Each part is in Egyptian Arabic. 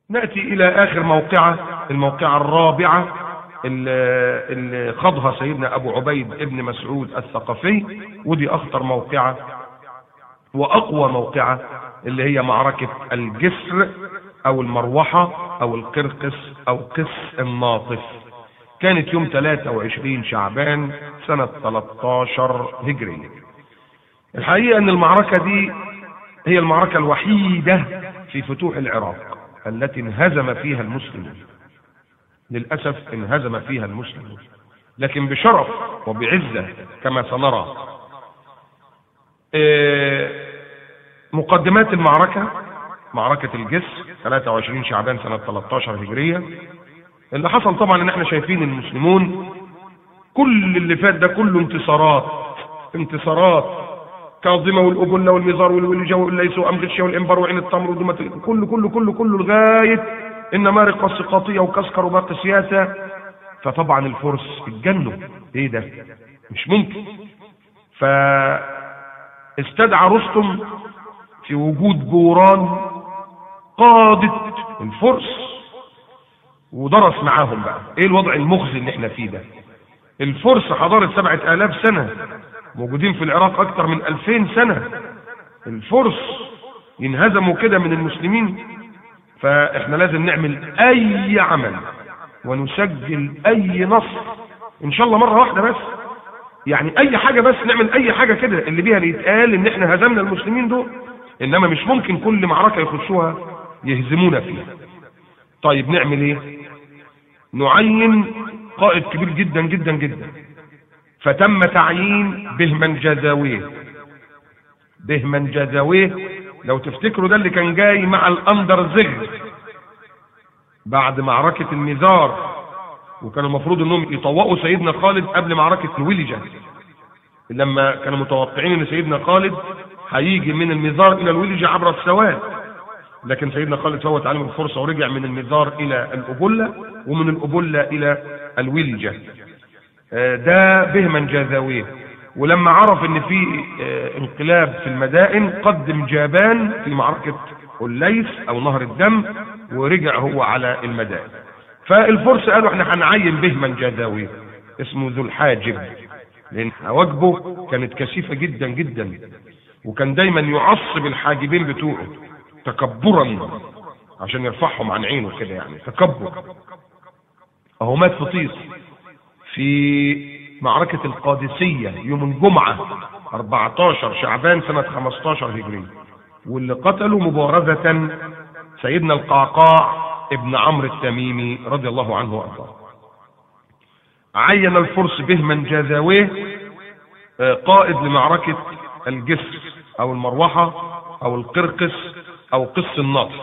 نأتي إلى آخر موقعة الموقعة الرابعة اللي خاضها سيدنا أبو عبيد ابن مسعود الثقفي ودي أخطر موقعة وأقوى موقعة اللي هي معركة الجسر أو المروحة أو القرقس أو قس الناطف كانت يوم 23 شعبان سنة 13 هجرية الحقيقة أن المعركة دي هي المعركة الوحيدة في فتوح العراق التي انهزم فيها المسلمون للأسف انهزم فيها المسلمون لكن بشرف وبعزة كما سنرى مقدمات المعركة معركة الجسر 23 شعبان سنة 13 هجرية اللي حصل طبعا ان احنا شايفين المسلمون كل اللي فات ده كله انتصارات انتصارات كاظمه والابله والمزار والولجه والليس وامغشيه والانبار وعين التمر ودمة كله كله كله كله لغايه النمارق والسقاطيه وكسكر وباقي سياسه فطبعا الفرس اتجنوا ايه ده مش ممكن فاستدعى رستم في وجود جوران قادة الفرس ودرس معاهم بقى ايه الوضع المخزي اللي احنا فيه ده الفرس حضارة سبعة الاف سنة موجودين في العراق اكتر من الفين سنة الفرس ينهزموا كده من المسلمين فاحنا لازم نعمل اي عمل ونسجل اي نصر ان شاء الله مرة واحدة بس يعني اي حاجة بس نعمل اي حاجة كده اللي بيها يتقال ان احنا هزمنا المسلمين دول انما مش ممكن كل معركة يخشوها يهزمونا فيها طيب نعمل ايه نعين قائد كبير جدا جدا جدا فتم تعيين بهمن جزاويه بهمن جزاويه لو تفتكروا ده اللي كان جاي مع الاندر زغ بعد معركة الميزار وكان المفروض انهم يطوقوا سيدنا خالد قبل معركة الولجة لما كانوا متوقعين ان سيدنا خالد هيجي من الميزار الى الولجة عبر السواد لكن سيدنا خالد فوت عليهم الفرصة ورجع من الميزار الى الابلة ومن الابلة الى الولجة ده بهمن جاذاويه ولما عرف ان في انقلاب في المدائن قدم جابان في معركة الليث او نهر الدم ورجع هو على المدائن فالفرس قالوا احنا هنعين بهمن جاذاويه اسمه ذو الحاجب لان حواجبه كانت كثيفة جدا جدا وكان دايما يعصب الحاجبين بتوعه تكبرا عشان يرفعهم عن عينه كده يعني تكبر اهو مات في طيس في معركة القادسية يوم الجمعة 14 شعبان سنة 15 هجرية واللي قتلوا مبارزة سيدنا القعقاع ابن عمرو التميمي رضي الله عنه وارضاه عين الفرس بهمن جاذاويه قائد لمعركة الجسر او المروحة او القرقس او قس النطف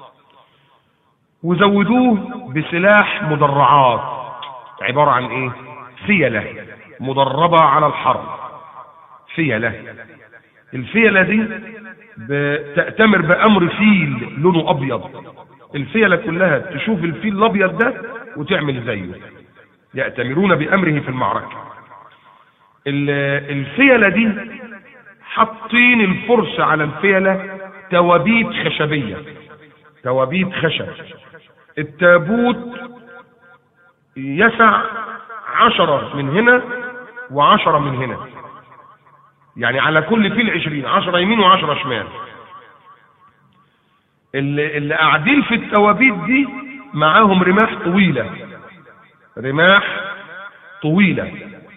وزودوه بسلاح مدرعات عبارة عن ايه فيلة مدربة على الحرب فيلة الفيلة دي بتأتمر بأمر فيل لونه أبيض الفيلة كلها تشوف الفيل الأبيض ده وتعمل زيه يأتمرون بأمره في المعركة الفيلة دي حاطين الفرس على الفيلة توابيت خشبية توابيت خشب التابوت يسع عشرة من هنا وعشرة من هنا يعني على كل فيل عشرين عشرة يمين وعشرة شمال اللي, اللي قاعدين في التوابيت دي معاهم رماح طويلة رماح طويلة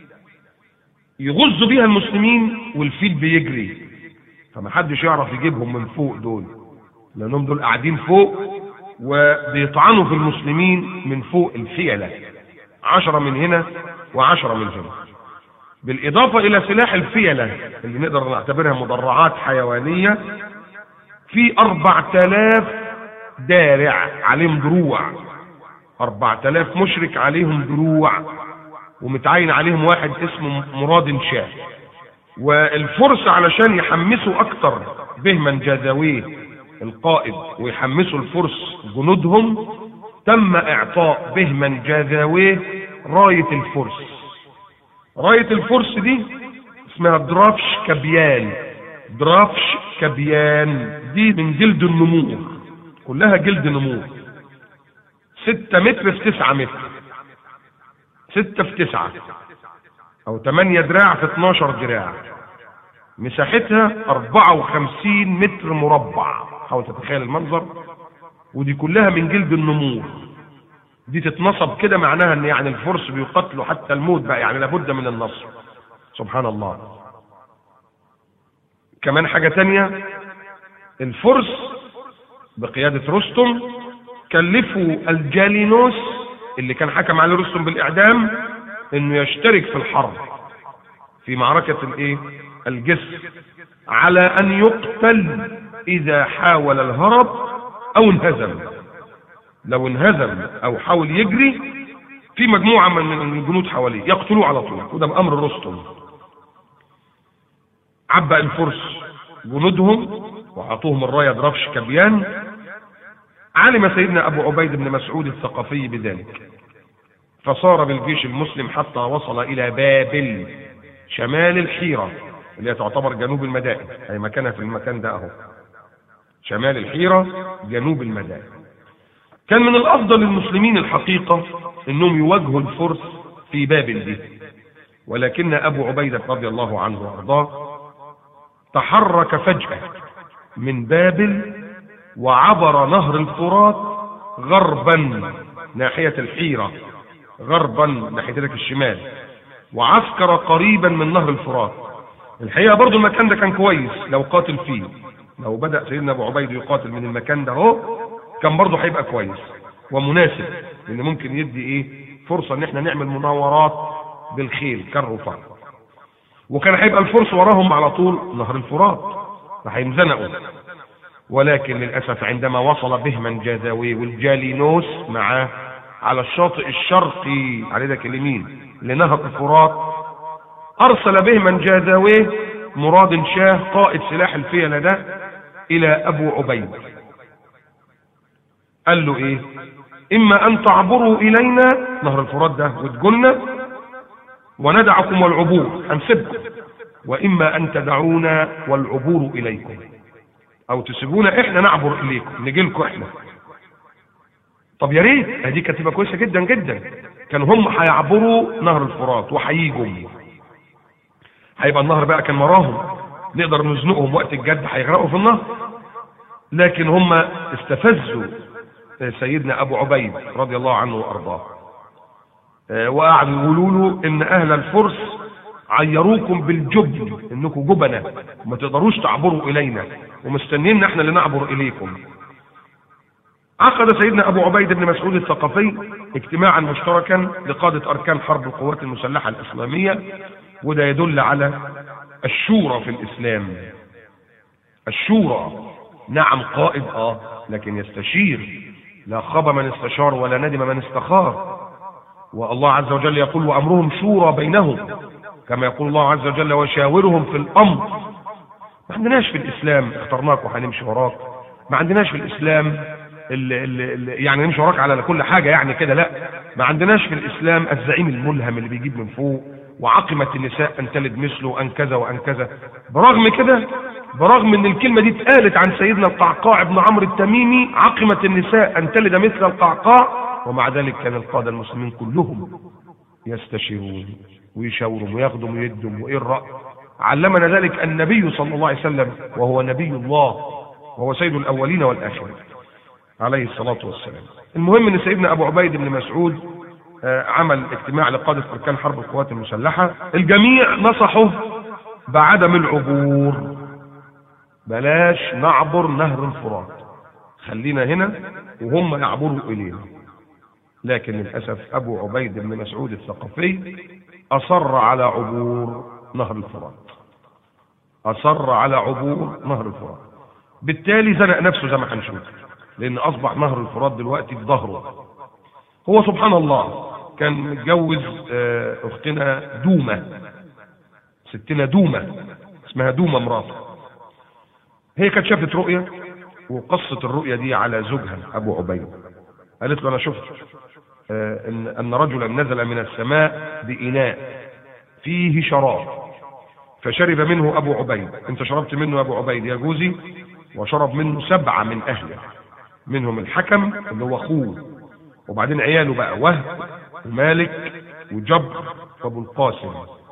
يغزوا بيها المسلمين والفيل بيجري فما حدش يعرف يجيبهم من فوق دول لانهم دول قاعدين فوق وبيطعنوا في المسلمين من فوق الفيلة عشرة من هنا وعشرة من هنا بالإضافة إلى سلاح الفيلة اللي نقدر نعتبرها مدرعات حيوانية في أربع تلاف دارع عليهم دروع أربع تلاف مشرك عليهم دروع ومتعين عليهم واحد اسمه مراد شاه والفرس علشان يحمسوا أكتر بهمن جاذاويه القائد ويحمسوا الفرس جنودهم تم اعطاء بهمن جاذاويه راية الفرس راية الفرس دي اسمها درافش كبيان درافش كبيان دي من جلد النمور كلها جلد نمور ستة متر في تسعة متر ستة في تسعة او تمانية دراع في اتناشر دراع مساحتها اربعة وخمسين متر مربع حاول تتخيل المنظر ودي كلها من جلد النمور دي تتنصب كده معناها ان يعني الفرس بيقتلوا حتى الموت بقى يعني لابد من النصر سبحان الله كمان حاجة تانية الفرس بقيادة رستم كلفوا الجالينوس اللي كان حكم عليه رستم بالإعدام انه يشترك في الحرب في معركة الايه الجسر على ان يقتل اذا حاول الهرب او انهزم لو انهزم او حاول يجري في مجموعة من الجنود حواليه يقتلوه على طول وده بأمر رستم عبأ الفرس جنودهم وأعطوهم الراية درفش كبيان علم سيدنا أبو عبيد بن مسعود الثقفي بذلك فصار بالجيش المسلم حتى وصل إلى بابل شمال الحيرة اللي هي تعتبر جنوب المدائن أي مكانها في المكان ده أهو شمال الحيرة جنوب المدائن كان من الأفضل للمسلمين الحقيقة أنهم يواجهوا الفرس في بابل دي ولكن أبو عبيدة رضي الله عنه وأرضاه تحرك فجأة من بابل وعبر نهر الفرات غربا ناحية الحيرة غربا ناحية ذلك الشمال وعسكر قريبا من نهر الفرات الحقيقة برضو المكان ده كان كويس لو قاتل فيه لو بدأ سيدنا أبو عبيد يقاتل من المكان ده اهو كان برضه هيبقى كويس ومناسب لأن ممكن يدي إيه فرصة إن إحنا نعمل مناورات بالخيل كالرفاع وكان هيبقى الفرس وراهم على طول نهر الفرات فهينزنقوا ولكن للأسف عندما وصل بهما جازاوي والجالينوس معاه على الشاطئ الشرقي على ذاك اليمين لنهر الفرات أرسل بهما جازاوي مراد شاه قائد سلاح الفيلة ده إلى أبو عبيد قال له إيه إما أن تعبروا إلينا نهر الفرات ده وتجلنا وندعكم والعبور هنسيبكم وإما أن تدعونا والعبور إليكم أو تسيبونا إحنا نعبر إليكم نجي لكم إحنا طب يا ريت دي كانت تبقى كويسة جدا جدا كانوا هم هيعبروا نهر الفرات وهيجوا هيبقى النهر بقى كان وراهم نقدر نزنقهم وقت الجد هيغرقوا في النهر لكن هم استفزوا سيدنا ابو عبيد رضي الله عنه وارضاه وقعدوا يقولوا له ان اهل الفرس عيروكم بالجبن انكم جبنة وما تقدروش تعبروا الينا ومستنيين احنا اللي نعبر اليكم عقد سيدنا ابو عبيد بن مسعود الثقفي اجتماعا مشتركا لقادة اركان حرب القوات المسلحة الاسلامية وده يدل على الشورى في الاسلام الشورى نعم قائد اه لكن يستشير لا خاب من استشار ولا ندم من استخار والله عز وجل يقول وامرهم شورى بينهم كما يقول الله عز وجل وشاورهم في الامر ما عندناش في الاسلام اخترناك وهنمشي وراك ما عندناش في الاسلام اللي اللي يعني نمشي وراك على كل حاجه يعني كده لا ما عندناش في الاسلام الزعيم الملهم اللي بيجيب من فوق وعقمت النساء ان تلد مثله ان كذا وان كذا برغم كده برغم ان الكلمه دي اتقالت عن سيدنا القعقاع بن عمرو التميمي عقمت النساء ان تلد مثل القعقاع ومع ذلك كان القاده المسلمين كلهم يستشيرون ويشاوروا وياخدوا ويدوا وايه الراي علمنا ذلك النبي صلى الله عليه وسلم وهو نبي الله وهو سيد الاولين والاخرين عليه الصلاه والسلام المهم ان سيدنا ابو عبيد بن مسعود عمل اجتماع لقادة أركان حرب القوات المسلحة الجميع نصحه بعدم العبور بلاش نعبر نهر الفرات خلينا هنا وهم يعبروا إلينا لكن للأسف أبو عبيد بن مسعود الثقفي أصر على عبور نهر الفرات أصر على عبور نهر الفرات بالتالي زنق نفسه زي ما هنشوف لأن أصبح نهر الفرات دلوقتي في ظهره هو سبحان الله كان متجوز اختنا دومة ستنا دومة اسمها دومة مراته هي كانت شافت رؤية وقصت الرؤية دي على زوجها ابو عبيد قالت له انا شفت ان ان رجلا نزل من السماء بإناء فيه شراب فشرب منه ابو عبيد انت شربت منه ابو عبيد يا جوزي وشرب منه سبعة من اهله منهم الحكم اللي هو اخوه وبعدين عياله بقى وهب ومالك وجبر وابو القاسم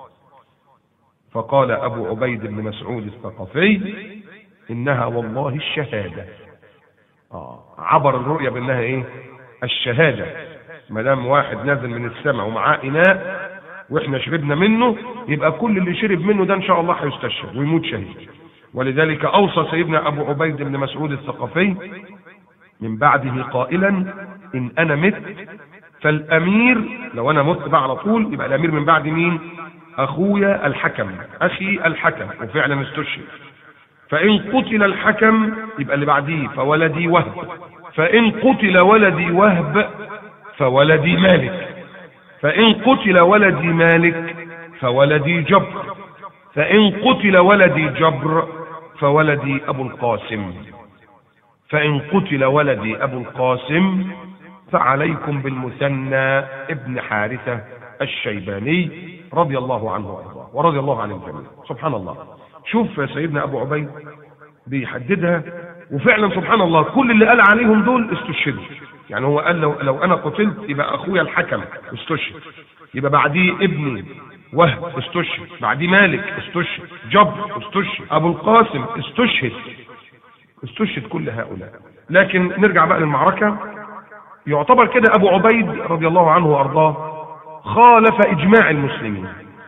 فقال ابو عبيد بن مسعود الثقفي انها والله الشهاده آه. عبر الرؤيا بانها ايه الشهاده ما دام واحد نازل من السماء ومعاه اناء واحنا شربنا منه يبقى كل اللي شرب منه ده ان شاء الله هيستشهد ويموت شهيد ولذلك اوصى سيدنا ابو عبيد بن مسعود الثقفي من بعده قائلا ان انا مت فالامير لو انا مت بقى على طول يبقى الامير من بعد مين اخويا الحكم اخي الحكم وفعلا استشهد فان قتل الحكم يبقى اللي بعديه فولدي وهب فان قتل ولدي وهب فولدي مالك فإن قتل ولدي مالك فولدي جبر فإن قتل ولدي جبر فولدي أبو القاسم فإن قتل ولدي أبو القاسم فعليكم بالمثنى ابن حارثة الشيباني رضي الله عنه وارضاه ورضي الله عن الجميع سبحان الله شوف سيدنا أبو عبيد بيحددها وفعلا سبحان الله كل اللي قال عليهم دول استشهدوا يعني هو قال لو, لو انا قتلت يبقى اخويا الحكم استشهد يبقى بعديه ابني وهب استشهد بعديه مالك استشهد جبر استشهد ابو القاسم استشهد استشهد كل هؤلاء لكن نرجع بقى للمعركة يعتبر كده ابو عبيد رضي الله عنه وارضاه خالف اجماع المسلمين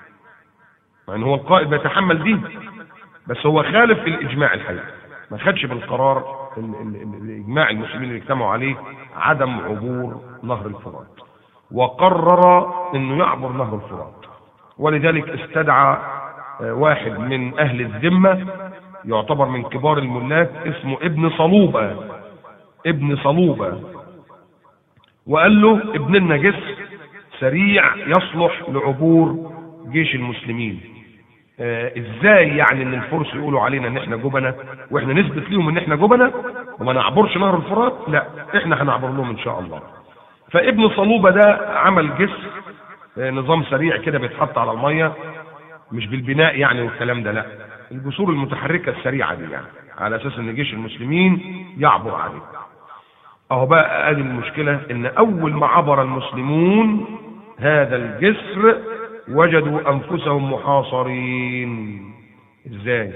يعني هو القائد بيتحمل دي بس هو خالف الاجماع الحقيقي ما خدش بالقرار الاجماع المسلمين اللي اجتمعوا عليه عدم عبور نهر الفرات وقرر انه يعبر نهر الفرات ولذلك استدعى واحد من اهل الذمه يعتبر من كبار الملاك اسمه ابن صلوبه ابن صلوبه وقال له ابن لنا جسر سريع يصلح لعبور جيش المسلمين آه ازاي يعني ان الفرس يقولوا علينا ان احنا جبنة واحنا نثبت ليهم ان احنا جبنة وما نعبرش نهر الفرات لا احنا هنعبر لهم ان شاء الله فابن صلوبة ده عمل جسر آه نظام سريع كده بيتحط على المية مش بالبناء يعني والكلام ده لا الجسور المتحركة السريعة دي يعني على اساس ان جيش المسلمين يعبر عليه اهو بقى ادي المشكلة ان اول ما عبر المسلمون هذا الجسر وجدوا انفسهم محاصرين ازاي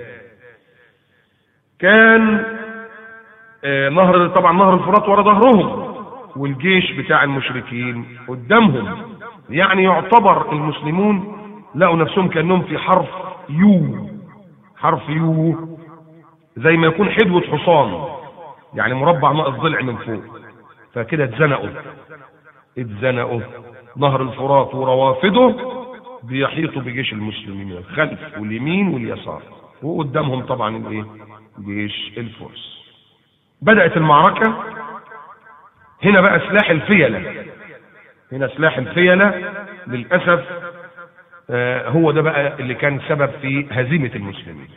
كان آه نهر طبعا نهر الفرات ورا ظهرهم والجيش بتاع المشركين قدامهم يعني يعتبر المسلمون لقوا نفسهم كانهم في حرف يو حرف يو زي ما يكون حدوة حصان يعني مربع ناقص ضلع من فوق فكده اتزنقوا اتزنقوا نهر الفرات وروافده بيحيطوا بجيش المسلمين الخلف واليمين واليسار وقدامهم طبعا الايه جيش الفرس بدأت المعركة هنا بقى سلاح الفيلة هنا سلاح الفيلة للأسف آه هو ده بقى اللي كان سبب في هزيمة المسلمين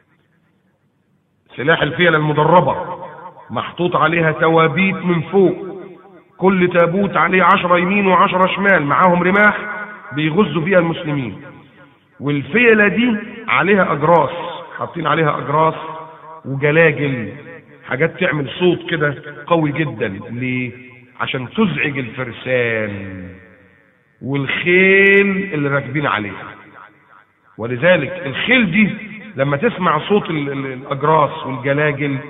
سلاح الفيلة المدربة محطوط عليها توابيت من فوق كل تابوت عليه عشرة يمين وعشرة شمال معاهم رماح بيغزوا فيها المسلمين والفيلة دي عليها أجراس حاطين عليها أجراس وجلاجل حاجات تعمل صوت كده قوي جدا ليه عشان تزعج الفرسان والخيل اللي راكبين عليها ولذلك الخيل دي لما تسمع صوت الأجراس والجلاجل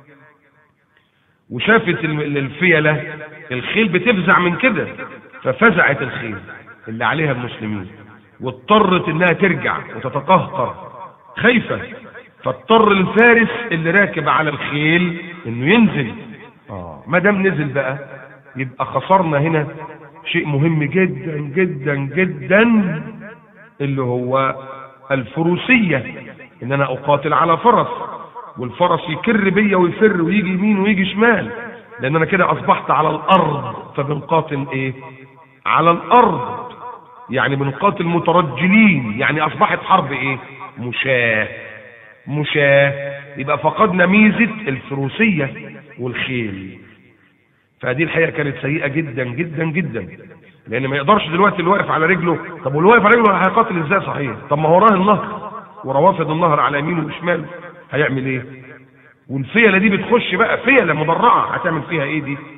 وشافت الفيلة الخيل بتفزع من كده ففزعت الخيل اللي عليها المسلمين واضطرت انها ترجع وتتقهقر خايفة فاضطر الفارس اللي راكب على الخيل انه ينزل اه ما دام نزل بقى يبقى خسرنا هنا شيء مهم جدا جدا جدا اللي هو الفروسية ان انا اقاتل على فرس والفرس يكر بيا ويفر ويجي يمين ويجي شمال لان انا كده اصبحت على الارض فبنقاتل ايه على الارض يعني بنقاتل مترجلين يعني اصبحت حرب ايه مشاة مشاة يبقى فقدنا ميزة الفروسية والخيل فدي الحقيقة كانت سيئة جدا جدا جدا لان ما يقدرش دلوقتي اللي واقف على رجله طب واللي واقف على رجله هيقاتل ازاي صحيح طب ما هو وراه النهر وروافد النهر على يمينه وشماله هيعمل ايه والفيلة دي بتخش بقى فيلة مدرعة هتعمل فيها ايه دي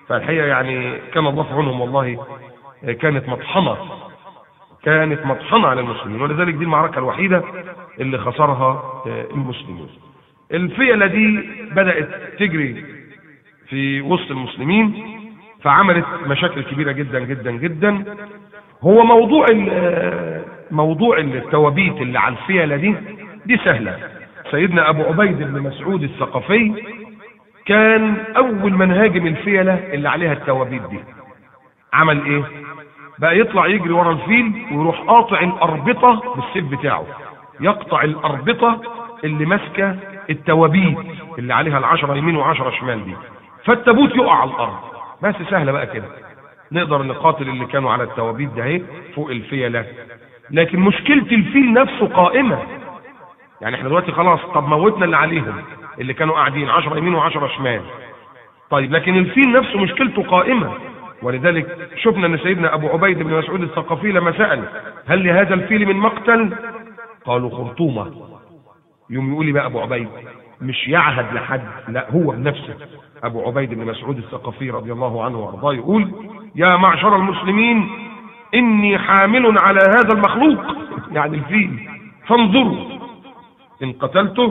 فالحقيقة يعني كان الله في عونهم والله كانت مطحنة كانت مطحنة على المسلمين ولذلك دي المعركة الوحيدة اللي خسرها المسلمين الفئلة دي بدأت تجري في وسط المسلمين فعملت مشاكل كبيرة جدا جدا جدا هو موضوع موضوع التوابيت اللي على الفئلة دي دي سهلة سيدنا أبو عبيد بن مسعود الثقفي كان أول من هاجم الفئلة اللي عليها التوابيت دي عمل إيه؟ بقى يطلع يجري ورا الفيل ويروح قاطع الأربطة بالسيف بتاعه يقطع الأربطة اللي ماسكة التوابيت اللي عليها العشرة يمين وعشرة شمال دي فالتابوت يقع على الأرض بس سهلة بقى كده نقدر نقاتل اللي كانوا على التوابيت ده اهي فوق الفيلة لكن مشكلة الفيل نفسه قائمة يعني احنا دلوقتي خلاص طب موتنا اللي عليهم اللي كانوا قاعدين عشرة يمين وعشرة شمال طيب لكن الفيل نفسه مشكلته قائمة ولذلك شفنا ان سيدنا ابو عبيد بن مسعود الثقفي لما سأل هل لهذا الفيل من مقتل قالوا خرطومة يوم يقول لي بقى ابو عبيد مش يعهد لحد لا هو بنفسه ابو عبيد بن مسعود الثقفي رضي الله عنه وارضاه يقول يا معشر المسلمين اني حامل على هذا المخلوق يعني الفيل فانظروا ان قتلته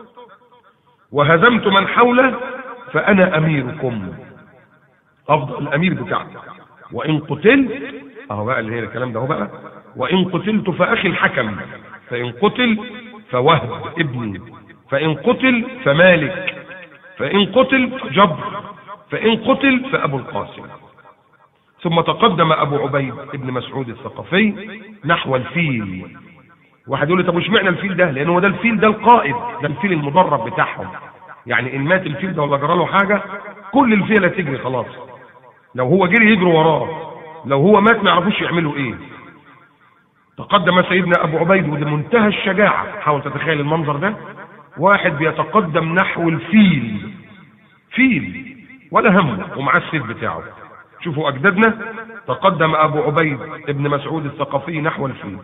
وهزمت من حوله فانا اميركم افضل الامير بتاعكم وان قتلت اهو بقى اللي هي الكلام ده اهو بقى وان قتلت فاخي الحكم فان قتل فوهب ابني فان قتل فمالك فان قتل فجبر فان قتل فابو القاسم ثم تقدم ابو عبيد ابن مسعود الثقفي نحو الفيل واحد يقول لي طب وش معنى الفيل ده لان هو ده الفيل ده القائد ده الفيل المدرب بتاعهم يعني ان مات الفيل ده ولا جرى له حاجه كل الفيله تجري خلاص لو هو جري يجروا وراه لو هو مات ما يعرفوش يعملوا ايه تقدم سيدنا ابو عبيد وبمنتهى الشجاعه حاول تتخيل المنظر ده واحد بيتقدم نحو الفيل فيل ولا همه ومعاه السيف بتاعه شوفوا اجدادنا تقدم ابو عبيد ابن مسعود الثقفي نحو الفيل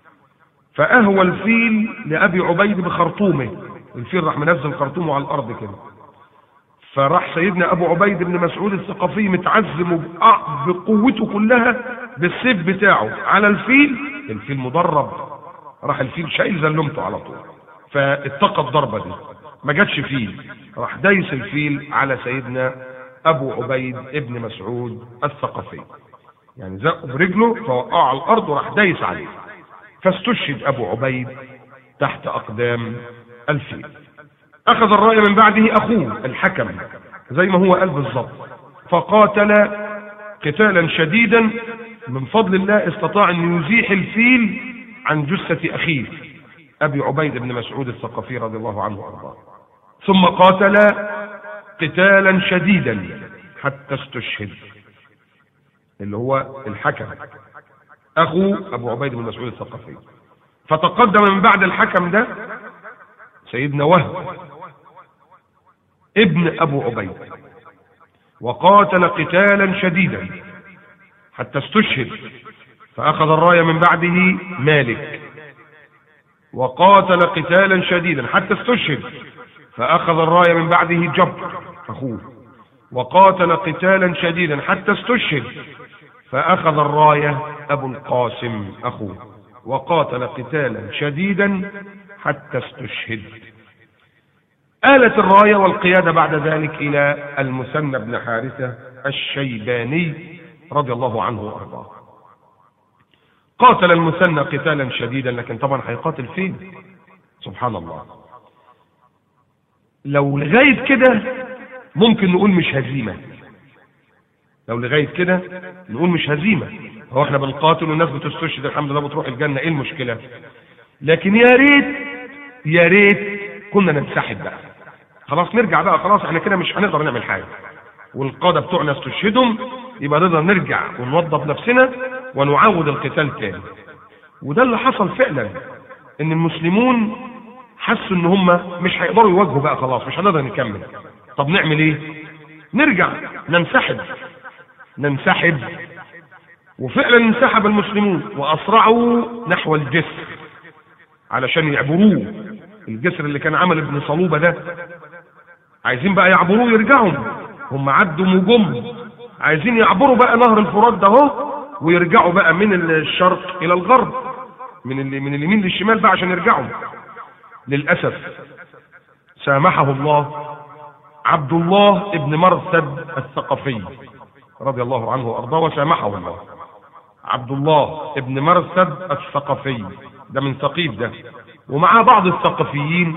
فاهوى الفيل لابي عبيد بخرطومه الفيل راح منزل خرطومه على الارض كده فراح سيدنا ابو عبيد بن مسعود الثقفي متعزم بقوته كلها بالسيف بتاعه على الفيل الفيل مدرب راح الفيل شايل زلمته على طول فاتقى الضربه دي ما جاتش فيل راح دايس الفيل على سيدنا ابو عبيد ابن مسعود الثقفي يعني زقه برجله فوقعه على الارض وراح دايس عليه فاستشهد ابو عبيد تحت اقدام الفيل اخذ الرايه من بعده اخوه الحكم زي ما هو قال بالظبط فقاتل قتالا شديدا من فضل الله استطاع ان يزيح الفيل عن جثه اخيه ابي عبيد بن مسعود الثقفي رضي الله عنه وارضاه ثم قاتل قتالا شديدا حتى استشهد اللي هو الحكم اخو ابو عبيد بن مسعود الثقفي فتقدم من بعد الحكم ده سيدنا وهب ابن ابو عبيد وقاتل قتالا شديدا حتى استشهد فاخذ الرايه من بعده مالك وقاتل قتالا شديدا حتى استشهد فاخذ الرايه من بعده جبر اخوه وقاتل قتالا شديدا حتى استشهد فاخذ الرايه ابو القاسم اخوه وقاتل قتالا شديدا حتى استشهد آلت الراية والقيادة بعد ذلك إلى المثنى بن حارثة الشيباني رضي الله عنه وأرضاه قاتل المثنى قتالا شديدا لكن طبعا هيقاتل فين سبحان الله لو لغاية كده ممكن نقول مش هزيمة لو لغاية كده نقول مش هزيمة هو احنا بنقاتل والناس بتستشهد الحمد لله بتروح الجنة ايه المشكلة لكن يا ريت يا ريت كنا ننسحب بقى خلاص نرجع بقى خلاص احنا كده مش هنقدر نعمل حاجه والقاده بتوعنا استشهدهم يبقى نقدر نرجع ونوظف نفسنا ونعود القتال تاني وده اللي حصل فعلا ان المسلمون حسوا ان هم مش هيقدروا يواجهوا بقى خلاص مش هنقدر نكمل طب نعمل ايه نرجع ننسحب ننسحب وفعلا انسحب المسلمون واسرعوا نحو الجسر علشان يعبروه الجسر اللي كان عمل ابن صلوبه ده عايزين بقى يعبروه يرجعوا هم عدوا وجم عايزين يعبروا بقى نهر الفرات ده اهو ويرجعوا بقى من الشرق الى الغرب من ال- من اليمين للشمال بقى عشان يرجعوا للاسف سامحه الله عبد الله ابن مرثد الثقفي رضي الله عنه وارضاه وسامحه الله عبد الله ابن مرثد الثقفي ده من ثقيف ده ومعاه بعض الثقفيين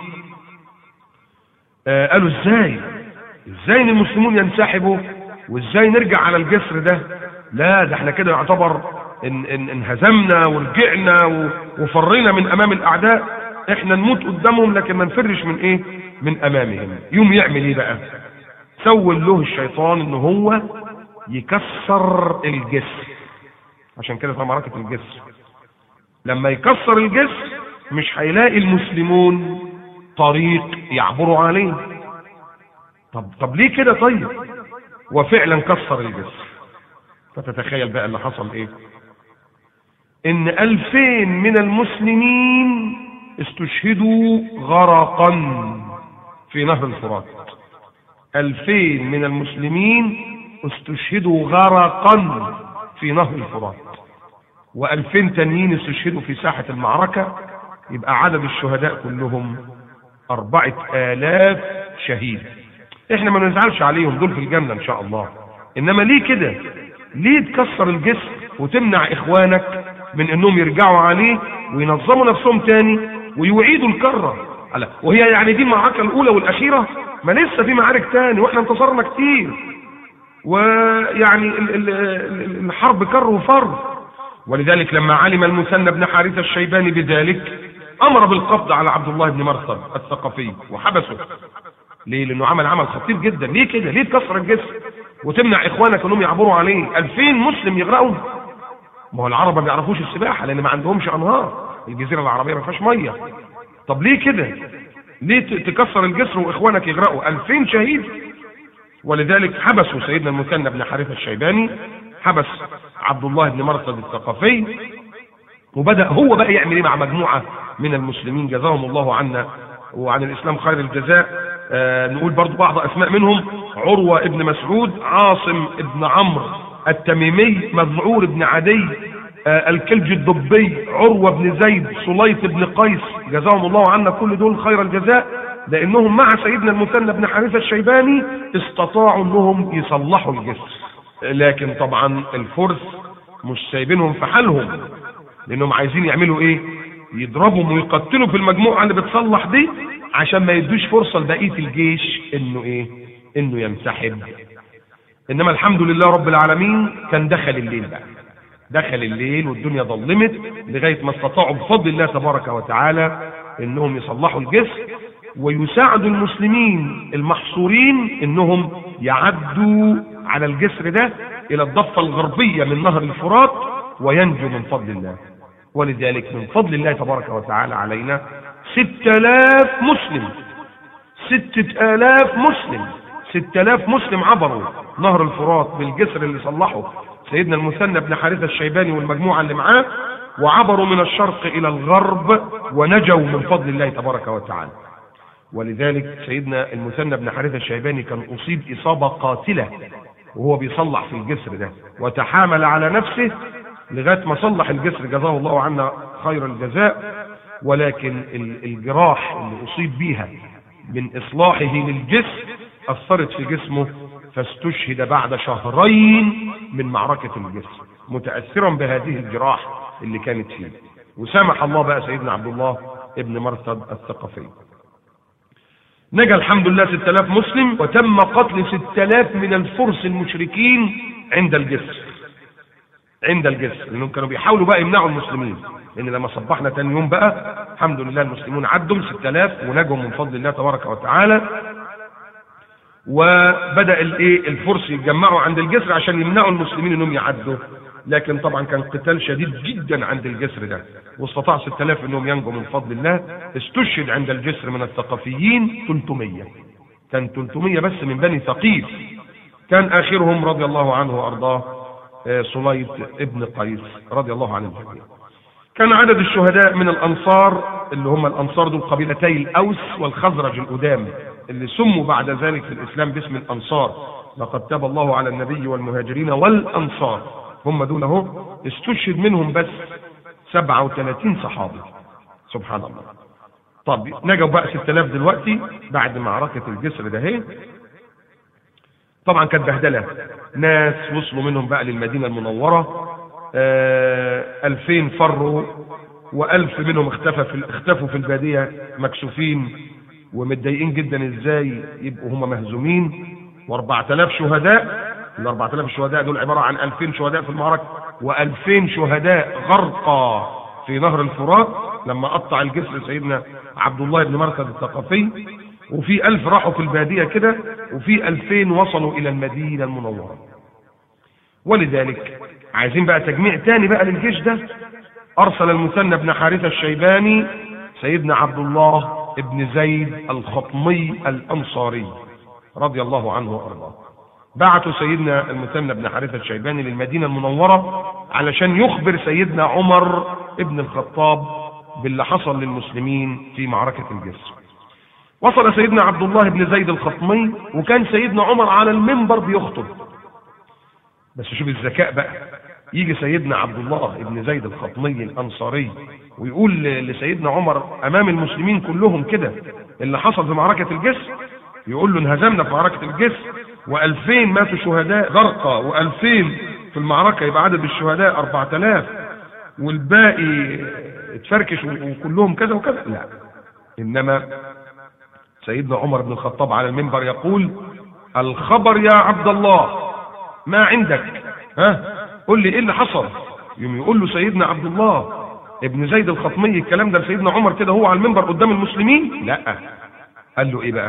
آه قالوا ازاي ازاي ان المسلمون ينسحبوا وازاي نرجع على الجسر ده لا ده احنا كده يعتبر ان ان انهزمنا ورجعنا و- وفرينا من امام الاعداء احنا نموت قدامهم لكن ما نفرش من ايه من امامهم يوم يعمل ايه بقى سول له الشيطان ان هو يكسر الجسر عشان كده اسمها معركة الجسر لما يكسر الجسر مش هيلاقي المسلمون طريق يعبروا عليه طب طب ليه كده طيب وفعلا كسر الجسر فتتخيل بقى اللي حصل ايه ان الفين من المسلمين استشهدوا غرقا في نهر الفرات الفين من المسلمين استشهدوا غرقا في نهر الفرات والفين تانيين استشهدوا في ساحة المعركة يبقى عدد الشهداء كلهم أربعة آلاف شهيد احنا ما نزعلش عليهم دول في الجنة ان شاء الله انما ليه كده ليه تكسر الجسر وتمنع اخوانك من انهم يرجعوا عليه وينظموا نفسهم تاني ويعيدوا الكرة على وهي يعني دي المعركة الاولى والاخيرة ما لسه في معارك تاني واحنا انتصرنا كتير ويعني ال- ال- ال- الحرب كر وفر ولذلك لما علم المثنى بن حارثة الشيباني بذلك امر بالقبض على عبد الله بن مرثد الثقفي وحبسه ليه لانه عمل عمل خطير جدا ليه كده ليه تكسر الجسر وتمنع اخوانك انهم يعبروا عليه 2000 مسلم يغرقوا ما هو العرب ما بيعرفوش السباحه لان ما عندهمش انهار الجزيره العربيه ما فيهاش ميه طب ليه كده ليه ت- تكسر الجسر واخوانك يغرقوا 2000 شهيد ولذلك حبسوا سيدنا المثنى بن حارثة الشيباني حبس عبد الله بن مرثد الثقفي وبدأ هو بقى يعمل ايه مع مجموعة من المسلمين جزاهم الله عنا وعن الإسلام خير الجزاء آه نقول برضو بعض أسماء منهم عروة ابن مسعود عاصم ابن عمرو التميمي مذعور بن عدي آه الكلج الضبي عروة بن زيد سليط بن قيس جزاهم الله عنا كل دول خير الجزاء لانهم مع سيدنا المثنى بن حارثة الشيباني استطاعوا انهم يصلحوا الجسر لكن طبعا الفرس مش سايبينهم في حالهم لانهم عايزين يعملوا ايه يضربهم ويقتلوا في المجموعة اللي بتصلح دي عشان ما يدوش فرصة لبقية الجيش انه ايه انه ينسحب انما الحمد لله رب العالمين كان دخل الليل بقى دخل الليل والدنيا ظلمت لغاية ما استطاعوا بفضل الله تبارك وتعالى انهم يصلحوا الجسر ويساعدوا المسلمين المحصورين انهم يعدوا على الجسر ده الى الضفة الغربية من نهر الفرات وينجوا من فضل الله ولذلك من فضل الله تبارك وتعالى علينا ستة آلاف مسلم ستة آلاف مسلم ستة آلاف مسلم عبروا نهر الفرات بالجسر اللي صلحه سيدنا المثنى بن حارثة الشيباني والمجموعة اللي معاه وعبروا من الشرق إلى الغرب ونجوا من فضل الله تبارك وتعالى ولذلك سيدنا المثنى بن حارثة الشيباني كان أصيب إصابة قاتلة وهو بيصلح في الجسر ده وتحامل على نفسه لغاية ما صلح الجسر جزاه الله عنا خير الجزاء ولكن ال- الجراح اللي أصيب بيها من إصلاحه للجسر أثرت في جسمه فاستشهد بعد شهرين من معركة الجسر متأثرا بهذه الجراح اللي كانت فيه وسامح الله بقى سيدنا عبد الله ابن مرثد الثقفي نجا الحمد لله 6000 مسلم وتم قتل 6000 من الفرس المشركين عند الجسر عند الجسر لانهم كانوا بيحاولوا بقى يمنعوا المسلمين لان لما صبحنا تاني يوم بقى الحمد لله المسلمون عدوا 6000 ونجوا من فضل الله تبارك وتعالى وبدا الايه الفرس يتجمعوا عند الجسر عشان يمنعوا المسلمين انهم يعدوا لكن طبعا كان قتال شديد جدا عند الجسر ده واستطاع 6000 انهم ينجوا من فضل الله استشهد عند الجسر من الثقفيين 300 كان 300 بس من بني ثقيف كان اخرهم رضي الله عنه وارضاه آه، سليط ابن قيس رضي الله عنه الجميع كان عدد الشهداء من الانصار اللي هم الانصار دول قبيلتي الاوس والخزرج القدام اللي سموا بعد ذلك في الاسلام باسم الانصار لقد تاب الله على النبي والمهاجرين والأنصار هم دول اهو استشهد منهم بس 37 صحابي سبحان الله طب نجوا بقى 6000 دلوقتي بعد معركة الجسر ده اهي طبعا كانت بهدلة ناس وصلوا منهم بقى للمدينة المنورة آه 2000 فروا وألف منهم اختفى في اختفوا في البادية مكسوفين ومتضايقين جدا ازاي يبقوا هم مهزومين و4000 شهداء ال 4000 الشهداء دول عبارة عن 2000 شهداء في المعركة و2000 شهداء غرقى في نهر الفرات لما قطع الجسر سيدنا عبد الله بن مرثد الثقفي وفي ألف راحوا في البادية كده وفي ألفين وصلوا إلى المدينة المنورة ولذلك عايزين بقى تجميع تاني بقى للجيش ده أرسل المثنى بن حارثة الشيباني سيدنا عبد الله بن زيد الخطمي الأنصاري رضي الله عنه وأرضاه بعثوا سيدنا المثنى بن حارثة الشيباني للمدينة المنورة علشان يخبر سيدنا عمر ابن الخطاب باللي حصل للمسلمين في معركة الجسر وصل سيدنا عبد الله بن زيد الخطمي وكان سيدنا عمر على المنبر بيخطب بس شوف الذكاء بقى يجي سيدنا عبد الله بن زيد الخطمي الانصاري ويقول لسيدنا عمر امام المسلمين كلهم كده اللي حصل في معركة الجسر يقول له انهزمنا في معركة الجسر وألفين ماتوا شهداء غرقى وألفين في المعركة يبقى عدد الشهداء أربعة آلاف والباقي اتفركش وكلهم كذا وكذا لا إنما سيدنا عمر بن الخطاب على المنبر يقول الخبر يا عبد الله ما عندك ها قل لي ايه اللي حصل يوم يقول له سيدنا عبد الله ابن زيد الخطمي الكلام ده لسيدنا عمر كده هو على المنبر قدام المسلمين لا قال له ايه بقى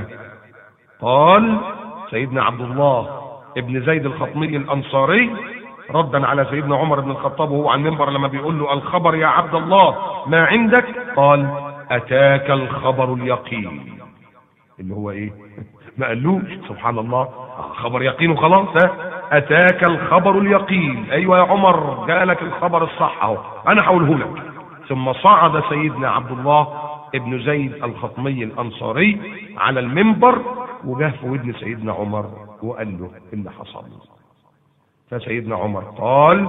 قال سيدنا عبد الله ابن زيد الخطمي الانصاري ردا على سيدنا عمر بن الخطاب وهو على المنبر لما بيقول له الخبر يا عبد الله ما عندك قال اتاك الخبر اليقين اللي هو ايه ما قالوش سبحان الله خبر يقين وخلاص ها اتاك الخبر اليقين ايوه يا عمر جالك الخبر الصح اهو انا هقوله لك ثم صعد سيدنا عبد الله ابن زيد الخطمي الانصاري على المنبر وجه في ودن سيدنا عمر وقال له اللي حصل فسيدنا عمر قال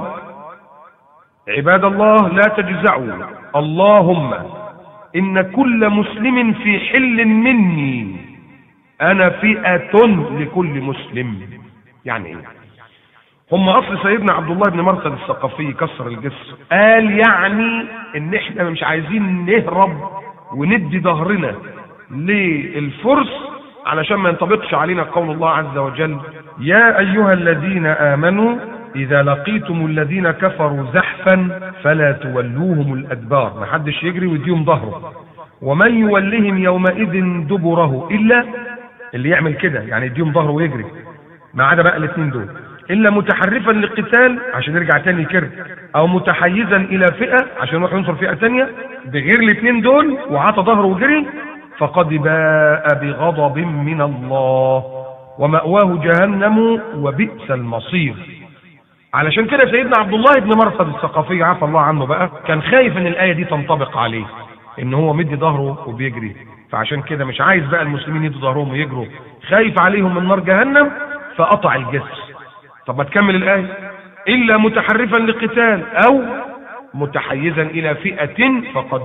عباد الله لا تجزعوا اللهم ان كل مسلم في حل مني انا فئة لكل مسلم يعني ايه هم اصل سيدنا عبد الله بن مرثد الثقفي كسر الجسر قال يعني ان احنا مش عايزين نهرب وندي ظهرنا للفرس علشان ما ينطبقش علينا قول الله عز وجل يا ايها الذين امنوا اذا لقيتم الذين كفروا زحفا فلا تولوهم الادبار ما حدش يجري ويديهم ظهره ومن يولهم يومئذ دبره الا اللي يعمل كده يعني يديهم ظهره ويجري ما عدا بقى الاثنين دول الا متحرفا للقتال عشان يرجع تاني يكر او متحيزا الى فئه عشان يروح ينصر فئه تانيه بغير الاثنين دول وعطى ظهره وجري فقد باء بغضب من الله ومأواه جهنم وبئس المصير علشان كده سيدنا عبد الله بن مرثد الثقفي عفى الله عنه بقى كان خايف ان الايه دي تنطبق عليه ان هو مدي ظهره وبيجري فعشان كده مش عايز بقى المسلمين يدوا ظهرهم ويجروا خايف عليهم من نار جهنم فقطع الجسر طب ما تكمل الآية إلا متحرفا لقتال أو متحيزا إلى فئة فقد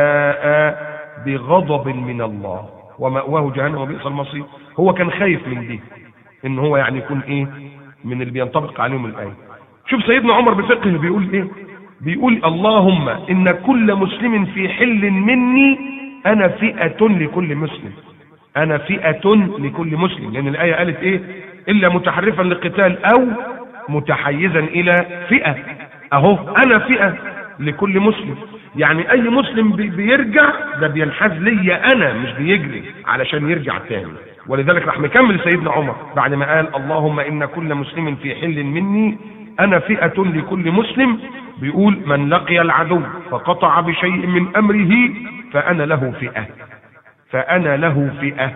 باء بغضب من الله ومأواه جهنم وبئس المصير هو كان خايف من دي إن هو يعني يكون إيه من اللي بينطبق عليهم الآية شوف سيدنا عمر بفقه بيقول إيه بيقول اللهم إن كل مسلم في حل مني أنا فئة لكل مسلم أنا فئة لكل مسلم لأن الآية قالت إيه إلا متحرفا للقتال أو متحيزا إلى فئة أهو أنا فئة لكل مسلم يعني أي مسلم بي بيرجع ده بينحاز ليا أنا مش بيجري علشان يرجع تاني ولذلك راح مكمل سيدنا عمر بعد ما قال اللهم إن كل مسلم في حل مني أنا فئة لكل مسلم بيقول من لقي العدو فقطع بشيء من أمره فأنا له فئة فأنا له فئة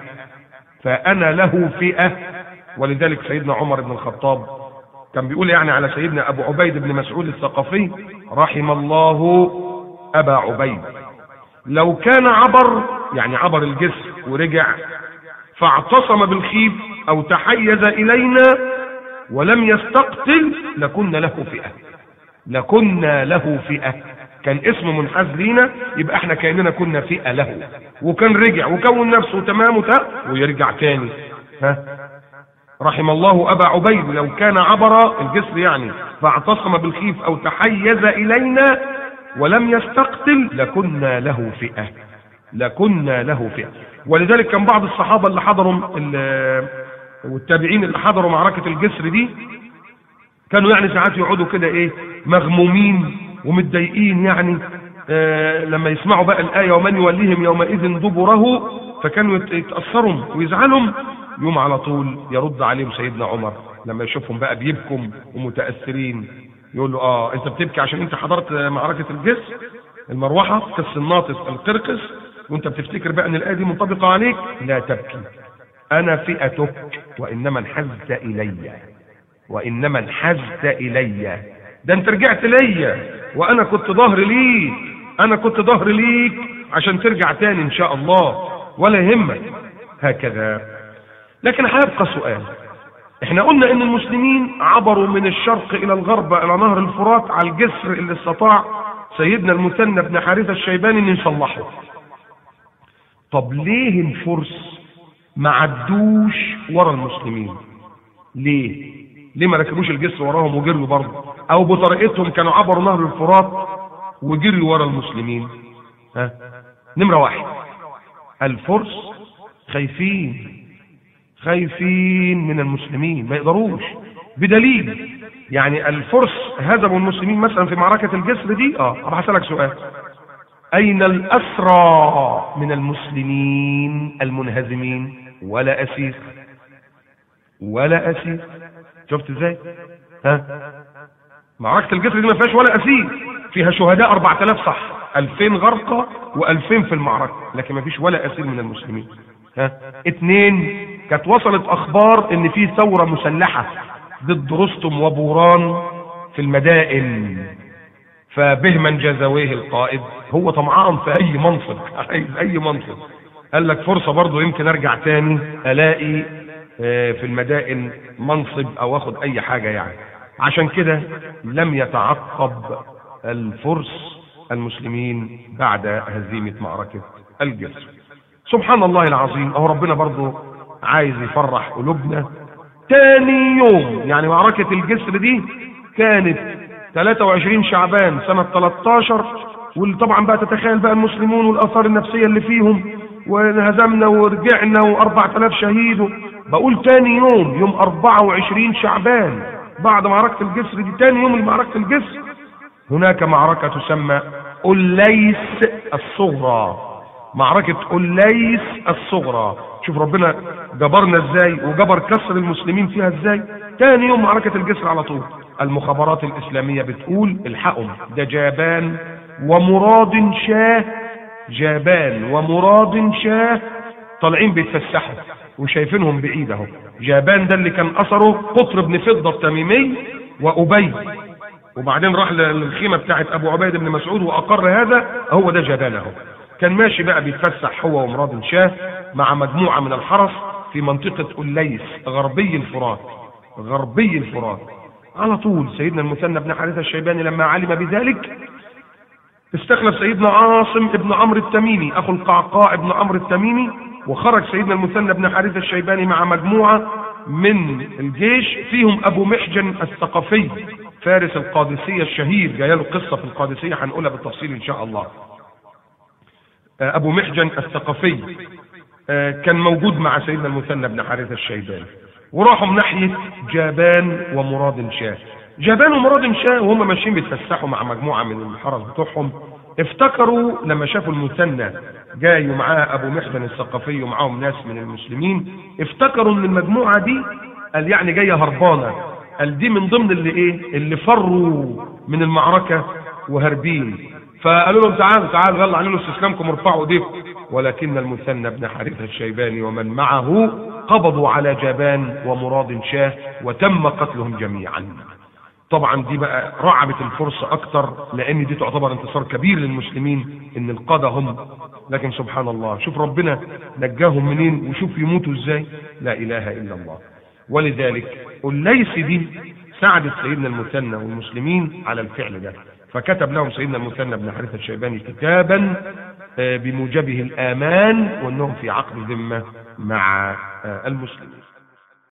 فأنا له فئة ولذلك سيدنا عمر بن الخطاب كان بيقول يعني على سيدنا أبو عبيد بن مسعود الثقفي رحم الله أبا عبيد لو كان عبر يعني عبر الجسر ورجع فاعتصم بالخيف أو تحيز إلينا ولم يستقتل لكنا له فئة لكنا له فئة كان اسم منحاز لينا يبقى احنا كأننا كنا فئة له وكان رجع وكون نفسه تمام وتا ويرجع تاني ها رحم الله أبا عبيد لو كان عبر الجسر يعني فاعتصم بالخيف أو تحيز إلينا ولم يستقتل لكنا له فئة لكنا له فئة ولذلك كان بعض الصحابة اللي حضروا ال- والتابعين اللي حضروا معركة الجسر دي كانوا يعني ساعات يقعدوا كده ايه مغمومين ومتضايقين يعني آه لما يسمعوا بقى الآية ومن يوليهم يومئذ دبره فكانوا يت- يتأثروا ويزعلوا يوم على طول يرد عليهم سيدنا عمر لما يشوفهم بقى بيبكم ومتأثرين يقول له اه انت بتبكي عشان انت حضرت معركة الجسر المروحة قس الناطس القرقس وانت بتفتكر بقى ان الآية دي منطبقة عليك لا تبكي انا فئتك وانما انحزت الي وانما انحزت الي ده انت رجعت ليا وانا كنت ظهر ليك انا كنت ظهر ليك عشان ترجع تاني ان شاء الله ولا يهمك هكذا لكن هيبقى سؤال احنا قلنا ان المسلمين عبروا من الشرق الى الغرب الى نهر الفرات على الجسر اللي استطاع سيدنا المثنى بن حارثة الشيباني ان يصلحه طب ليه الفرس ما عدوش ورا المسلمين ليه ليه ما ركبوش الجسر وراهم وجروا برضه او بطريقتهم كانوا عبروا نهر الفرات وجروا ورا المسلمين ها نمرة واحد الفرس خايفين خايفين من المسلمين ما يقدروش بدليل يعني الفرس هزموا المسلمين مثلا في معركة الجسر دي اه طب هسألك سؤال أين الأسرى من المسلمين المنهزمين ولا أسير ولا أسير شفت ازاي ها معركة الجسر دي ما فيهاش ولا أسير فيها شهداء 4000 صح 2000 غرقى و2000 في المعركة لكن ما فيش ولا أسير من المسلمين ها اتنين كانت وصلت أخبار إن في ثورة مسلحة ضد رستم وبوران في المدائن فبهما جزويه القائد هو طمعان في اي منصب عايز اي منصب قال لك فرصة برضه يمكن ارجع تاني الاقي آه، في المدائن منصب او اخد اي حاجة يعني عشان كده لم يتعقب الفرس المسلمين بعد هزيمة معركة الجسر سبحان الله العظيم اهو ربنا برضه عايز يفرح قلوبنا تاني يوم يعني معركة الجسر دي كانت 23 شعبان سنة 13 واللي طبعا بقى تتخيل بقى المسلمون والآثار النفسية اللي فيهم وانهزمنا ورجعنا و4000 شهيد بقول تاني يوم يوم 24 شعبان بعد معركة الجسر دي تاني يوم معركة الجسر هناك معركة تسمى أليس الصغرى معركة أليس الصغرى شوف ربنا جبرنا ازاي وجبر كسر المسلمين فيها ازاي تاني يوم معركة الجسر على طول المخابرات الإسلامية بتقول الحقهم ده جابان ومراد شاه جابان ومراد شاه طالعين بيتفسحوا وشايفينهم بعيد اهو جابان ده اللي كان اثره قطر بن فضة التميمي وأبي وبعدين راح للخيمة بتاعت أبو عبيد بن مسعود وأقر هذا هو ده جبان اهو كان ماشي بقى بيتفسح هو ومراد شاه مع مجموعة من الحرس في منطقة أليس غربي الفرات غربي الفرات على طول سيدنا المثنى بن حارثة الشيباني لما علم بذلك استخلف سيدنا عاصم ابن عمرو التميمي اخو القعقاع ابن عمرو التميمي وخرج سيدنا المثنى بن حارثة الشيباني مع مجموعة من الجيش فيهم ابو محجن الثقفي فارس القادسية الشهير جايه له قصة في القادسية هنقولها بالتفصيل ان شاء الله آه، ابو محجن الثقفي آه، كان موجود مع سيدنا المثنى بن حارثة الشيباني وراحوا من ناحية جابان ومراد شاه جابان ومراد شاه وهم ماشيين بيتفسحوا مع مجموعة من الحرس بتوعهم افتكروا لما شافوا المثنى جاي ومعاه ابو محسن الثقفي ومعاهم ناس من المسلمين افتكروا ان المجموعة دي قال يعني جاية هربانة قال دي من ضمن اللي ايه اللي فروا من المعركة وهربين فقالوا لهم تعالوا تعالوا يلا اعملوا استسلامكم وارفعوا ايديكم ولكن المثنى بن حارثة الشيباني ومن معه قبضوا على جبان ومراد شاه وتم قتلهم جميعا طبعا دي بقى رعبت الفرصة اكتر لان دي تعتبر انتصار كبير للمسلمين ان القادة هم لكن سبحان الله شوف ربنا نجاهم منين وشوف يموتوا ازاي لا اله الا الله ولذلك الليث دي ساعدت سيدنا المثنى والمسلمين على الفعل ده فكتب لهم سيدنا المثنى بن حارثة الشيباني كتابا آه، بموجبه الآمان وأنهم في عقد ذمة مع آه، المسلمين